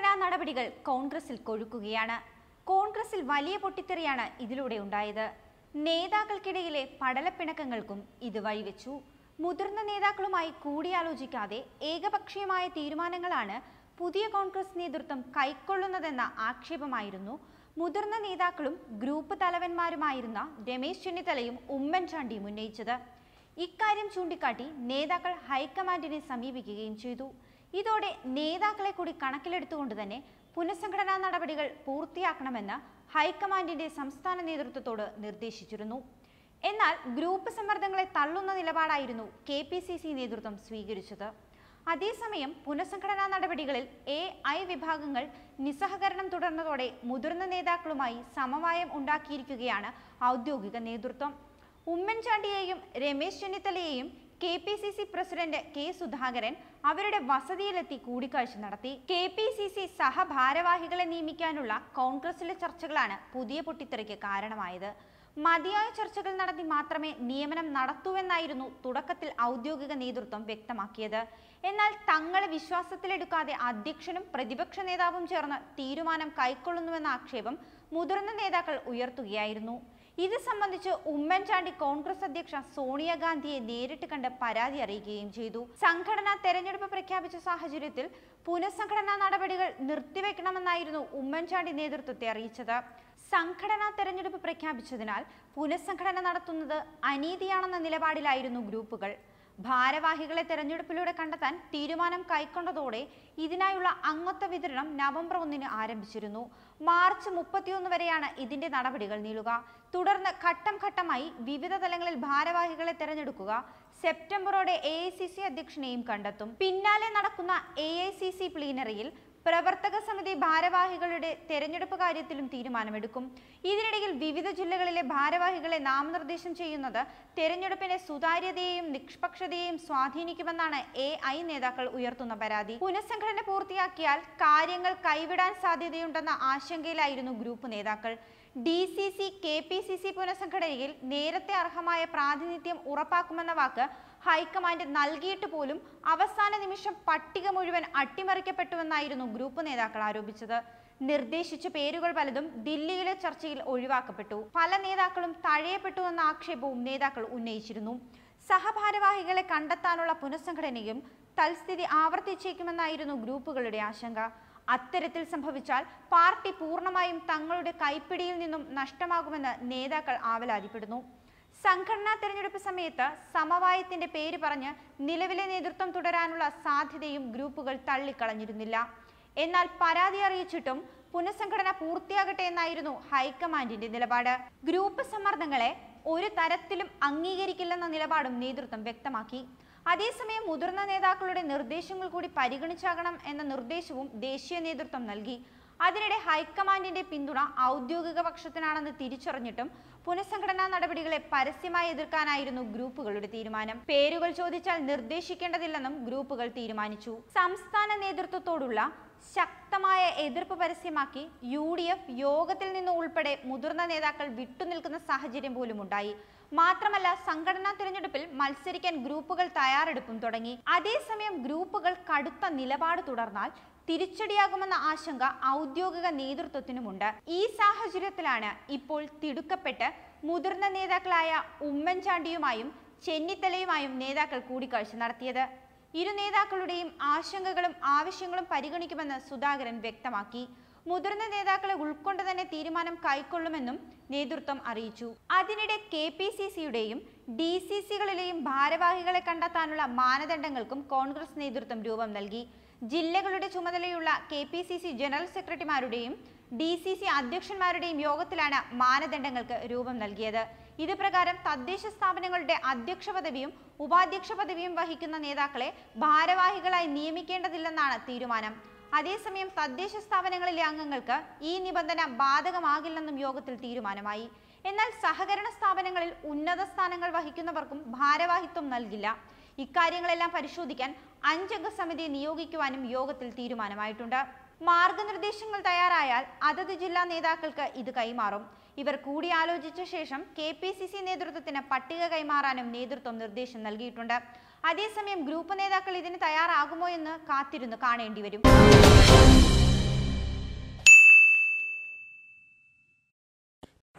പുനഃസംഘടനാ നടപടികൾ കോൺഗ്രസിൽ കൊഴുക്കുകയാണ് കോൺഗ്രസിൽ വലിയ പൊട്ടിത്തെറിയാണ് ഇതിലൂടെ ഉണ്ടായത് നേതാക്കൾക്കിടയിലെ പടലപ്പിണക്കങ്ങൾക്കും ഇത് വഴിവെച്ചു മുതിർന്ന നേതാക്കളുമായി കൂടിയാലോചിക്കാതെ ഏകപക്ഷീയമായ തീരുമാനങ്ങളാണ് പുതിയ കോൺഗ്രസ് നേതൃത്വം കൈക്കൊള്ളുന്നതെന്ന ആക്ഷേപമായിരുന്നു മുതിർന്ന നേതാക്കളും ഗ്രൂപ്പ് തലവന്മാരുമായിരുന്ന രമേശ് ചെന്നിത്തലയും ഉമ്മൻചാണ്ടിയും ഉന്നയിച്ചത് ഇക്കാര്യം ചൂണ്ടിക്കാട്ടി നേതാക്കൾ ഹൈക്കമാൻഡിനെ സമീപിക്കുകയും ചെയ്തു ഇതോടെ നേതാക്കളെ കൂടി കണക്കിലെടുത്തുകൊണ്ട് തന്നെ പുനഃസംഘടനാ നടപടികൾ പൂർത്തിയാക്കണമെന്ന് ഹൈക്കമാൻഡിന്റെ സംസ്ഥാന നേതൃത്വത്തോട് നിർദ്ദേശിച്ചിരുന്നു എന്നാൽ ഗ്രൂപ്പ് സമ്മർദ്ദങ്ങളെ തള്ളുന്ന നിലപാടായിരുന്നു കെ പി സി സി നേതൃത്വം സ്വീകരിച്ചത് അതേസമയം പുനഃസംഘടനാ നടപടികളിൽ എ ഐ വിഭാഗങ്ങൾ നിസ്സഹകരണം തുടർന്നതോടെ മുതിർന്ന നേതാക്കളുമായി സമവായം ഉണ്ടാക്കിയിരിക്കുകയാണ് ഔദ്യോഗിക നേതൃത്വം ഉമ്മൻചാണ്ടിയെയും രമേശ് ചെന്നിത്തലയെയും K P C C president K Sudhakaran അവരുടെ വസതിയിലെത്തി കൂടിക്കാഴ്ച നടത്തി കെ പി സി സി സഹഭാരവാഹികളെ നിയമിക്കാനുള്ള കോൺഗ്രസിലെ ചർച്ചകളാണ് പുതിയ പൊട്ടിത്തെറിക്ക് കാരണമായത് മതിയായ ചർച്ചകൾ നടത്തി മാത്രമേ നിയമനം നടത്തൂവെന്നായിരുന്നു തുടക്കത്തിൽ ഔദ്യോഗിക നേതൃത്വം വ്യക്തമാക്കിയത് എന്നാൽ തങ്ങളെ വിശ്വാസത്തിലെടുക്കാതെ അധ്യക്ഷനും പ്രതിപക്ഷ നേതാവും ചേർന്ന് തീരുമാനം കൈക്കൊള്ളുന്നുവെന്ന ആക്ഷേപം മുതിർന്ന നേതാക്കൾ ഉയർത്തുകയായിരുന്നു ഇത് സംബന്ധിച്ച് ഉമ്മൻചാണ്ടി കോൺഗ്രസ് അധ്യക്ഷ സോണിയാഗാന്ധിയെ നേരിട്ട് കണ്ട് പരാതി അറിയിക്കുകയും ചെയ്തു സംഘടനാ തെരഞ്ഞെടുപ്പ് പ്രഖ്യാപിച്ച സാഹചര്യത്തിൽ പുനഃസംഘടനാ നടപടികൾ നിർത്തിവെക്കണമെന്നായിരുന്നു ഉമ്മൻചാണ്ടി നേതൃത്വത്തെ അറിയിച്ചത് സംഘടനാ തെരഞ്ഞെടുപ്പ് പ്രഖ്യാപിച്ചതിനാൽ പുനഃസംഘടന നടത്തുന്നത് അനീതിയാണെന്ന നിലപാടിലായിരുന്നു ഗ്രൂപ്പുകൾ ഭാരവാഹികളെ തെരഞ്ഞെടുപ്പിലൂടെ കണ്ടെത്താൻ തീരുമാനം കൈക്കൊണ്ടതോടെ ഇതിനായുള്ള അംഗത്വ വിതരണം നവംബർ ഒന്നിന് ആരംഭിച്ചിരുന്നു മാർച്ച് മുപ്പത്തിയൊന്ന് വരെയാണ് ഇതിന്റെ നടപടികൾ നീളുക തുടർന്ന് ഘട്ടം ഘട്ടമായി വിവിധ തലങ്ങളിൽ ഭാരവാഹികളെ തെരഞ്ഞെടുക്കുക സെപ്റ്റംബറോടെ എ ഐ സി സി അധ്യക്ഷനെയും കണ്ടെത്തും പിന്നാലെ നടക്കുന്ന എ ഐ സി സി പ്ലീനറിയിൽ പ്രവർത്തക സമിതി ഭാരവാഹികളുടെ തെരഞ്ഞെടുപ്പ് കാര്യത്തിലും തീരുമാനമെടുക്കും ഇതിനിടയിൽ വിവിധ ജില്ലകളിലെ ഭാരവാഹികളെ നാമനിർദ്ദേശം ചെയ്യുന്നത് തെരഞ്ഞെടുപ്പിന്റെ സുതാര്യതയെയും നിഷ്പക്ഷതയെയും സ്വാധീനിക്കുമെന്നാണ് എ ഐ നേതാക്കൾ ഉയർത്തുന്ന പരാതി പുനഃസംഘടന പൂർത്തിയാക്കിയാൽ കാര്യങ്ങൾ കൈവിടാൻ സാധ്യതയുണ്ടെന്ന ആശങ്കയിലായിരുന്നു ഗ്രൂപ്പ് നേതാക്കൾ D C C K P C C പുനഃസംഘടനയിൽ നേരത്തെ അർഹമായ പ്രാതിനിധ്യം ഉറപ്പാക്കുമെന്ന വാക്ക് ഹൈക്കമാൻഡ് നൽകിയിട്ട് പോലും അവസാന നിമിഷം പട്ടിക മുഴുവൻ അട്ടിമറിക്കപ്പെട്ടുവെന്നായിരുന്നു ഗ്രൂപ്പ് നേതാക്കൾ ആരോപിച്ചത് നിർദ്ദേശിച്ച പേരുകൾ പലതും ദില്ലിയിലെ ചർച്ചയിൽ ഒഴിവാക്കപ്പെട്ടു പല നേതാക്കളും തഴയപ്പെട്ടുവെന്ന ആക്ഷേപവും നേതാക്കൾ ഉന്നയിച്ചിരുന്നു സഹഭാരവാഹികളെ കണ്ടെത്താനുള്ള പുനഃസംഘടനയും തൽസ്ഥിതി ആവർത്തിച്ചേക്കുമെന്നായിരുന്നു ഗ്രൂപ്പുകളുടെ ആശങ്ക അത്തരത്തിൽ സംഭവിച്ചാൽ പാർട്ടി പൂർണ്ണമായും തങ്ങളുടെ കൈപ്പിടിയിൽ നിന്നും നഷ്ടമാകുമെന്ന് നേതാക്കൾ ആവലാതിപ്പെടുന്നു സംഘടനാ തെരഞ്ഞെടുപ്പ് സമയത്ത് സമവായത്തിന്റെ പേര് പറഞ്ഞ് നിലവിലെ നേതൃത്വം തുടരാനുള്ള സാധ്യതയും ഗ്രൂപ്പുകൾ തള്ളിക്കളഞ്ഞിരുന്നില്ല എന്നാൽ പരാതി അറിയിച്ചിട്ടും പുനഃസംഘടന പൂർത്തിയാകട്ടെ എന്നായിരുന്നു ഹൈക്കമാൻഡിന്റെ നിലപാട് ഗ്രൂപ്പ് സമ്മർദ്ദങ്ങളെ ഒരു തരത്തിലും അംഗീകരിക്കില്ലെന്ന നിലപാടും നേതൃത്വം വ്യക്തമാക്കി അതേസമയം മുതിർന്ന നേതാക്കളുടെ നിർദ്ദേശങ്ങൾ കൂടി പരിഗണിച്ചാകണം എന്ന നിർദ്ദേശവും ദേശീയ നേതൃത്വം നൽകി അതിനിടെ ഹൈക്കമാൻഡിന്റെ പിന്തുണ ഔദ്യോഗിക പക്ഷത്തിനാണെന്ന് തിരിച്ചറിഞ്ഞിട്ടും പുനഃസംഘടനാ നടപടികളെ പരസ്യമായി എതിർക്കാനായിരുന്നു ഗ്രൂപ്പുകളുടെ തീരുമാനം പേരുകൾ ചോദിച്ചാൽ നിർദ്ദേശിക്കേണ്ടതില്ലെന്നും ഗ്രൂപ്പുകൾ തീരുമാനിച്ചു സംസ്ഥാന നേതൃത്വത്തോടുള്ള ശക്തമായ എതിർപ്പ് പരസ്യമാക്കി യു ഡി എഫ് യോഗത്തിൽ നിന്ന് ഉൾപ്പെടെ മുതിർന്ന നേതാക്കൾ വിട്ടുനിൽക്കുന്ന സാഹചര്യം പോലും ഉണ്ടായി മാത്രമല്ല സംഘടനാ തിരഞ്ഞെടുപ്പിൽ മത്സരിക്കാൻ ഗ്രൂപ്പുകൾ തയ്യാറെടുപ്പും തുടങ്ങി അതേസമയം ഗ്രൂപ്പുകൾ കടുത്ത നിലപാട് തുടർന്നാൽ തിരിച്ചടിയാകുമെന്ന ആശങ്ക ഔദ്യോഗിക നേതൃത്വത്തിനുമുണ്ട് ഈ സാഹചര്യത്തിലാണ് ഇപ്പോൾ തിടുക്കപ്പെട്ട് മുതിർന്ന നേതാക്കളായ ഉമ്മൻചാണ്ടിയുമായും ചെന്നിത്തലയുമായും നേതാക്കൾ കൂടിക്കാഴ്ച നടത്തിയത് ഇരു നേതാക്കളുടെയും ആശങ്കകളും ആവശ്യങ്ങളും പരിഗണിക്കുമെന്ന് സുധാകരൻ വ്യക്തമാക്കി മുതിർന്ന നേതാക്കളെ ഉൾക്കൊണ്ട് തന്നെ തീരുമാനം കൈക്കൊള്ളുമെന്നും നേതൃത്വം അറിയിച്ചു അതിനിടെ കെ പി സി സിയുടെയും ഡി സി സികളിലെയും ഭാരവാഹികളെ കണ്ടെത്താനുള്ള മാനദണ്ഡങ്ങൾക്കും കോൺഗ്രസ് നേതൃത്വം രൂപം നൽകി ജില്ലകളുടെ ചുമതലയുള്ള K P C C general സെക്രട്ടറിമാരുടെയും ഡി സി സി അധ്യക്ഷന്മാരുടെയും യോഗത്തിലാണ് മാനദണ്ഡങ്ങൾക്ക് രൂപം നൽകിയത് ഇത് പ്രകാരം തദ്ദേശ സ്ഥാപനങ്ങളുടെ അധ്യക്ഷ പദവിയും ഉപാധ്യക്ഷ പദവിയും വഹിക്കുന്ന നേതാക്കളെ ഭാരവാഹികളായി നിയമിക്കേണ്ടതില്ലെന്നാണ് തീരുമാനം അതേസമയം തദ്ദേശ സ്ഥാപനങ്ങളിലെ അംഗങ്ങൾക്ക് ഈ നിബന്ധന ബാധകമാകില്ലെന്നും യോഗത്തിൽ തീരുമാനമായി എന്നാൽ സഹകരണ സ്ഥാപനങ്ങളിൽ ഉന്നത സ്ഥാനങ്ങൾ വഹിക്കുന്നവർക്കും ഭാരവാഹിത്വം നൽകില്ല ഇക്കാര്യങ്ങളെല്ലാം പരിശോധിക്കാൻ അഞ്ചംഗ സമിതിയെ നിയോഗിക്കുവാനും യോഗത്തിൽ തീരുമാനമായിട്ടുണ്ട് മാർഗനിർദ്ദേശങ്ങൾ തയ്യാറായാൽ അതത് ജില്ലാ നേതാക്കൾക്ക് ഇത് കൈമാറും ഇവർ കൂടിയാലോചിച്ച ശേഷം കെ പി സി സി നേതൃത്വത്തിന് പട്ടിക കൈമാറാനും നേതൃത്വം നിർദ്ദേശം നൽകിയിട്ടുണ്ട് അതേസമയം ഗ്രൂപ്പ് നേതാക്കൾ ഇതിന് തയ്യാറാകുമോ എന്ന് കാത്തിരുന്ന് കാണേണ്ടി വരും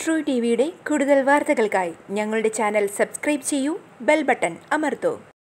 ട്രൂ ടി വിയുടെ കൂടുതൽ വാർത്തകൾക്കായി ഞങ്ങളുടെ ചാനൽ സബ്സ്ക്രൈബ് ചെയ്യൂ ബെൽ ബട്ടൺ അമർത്തൂ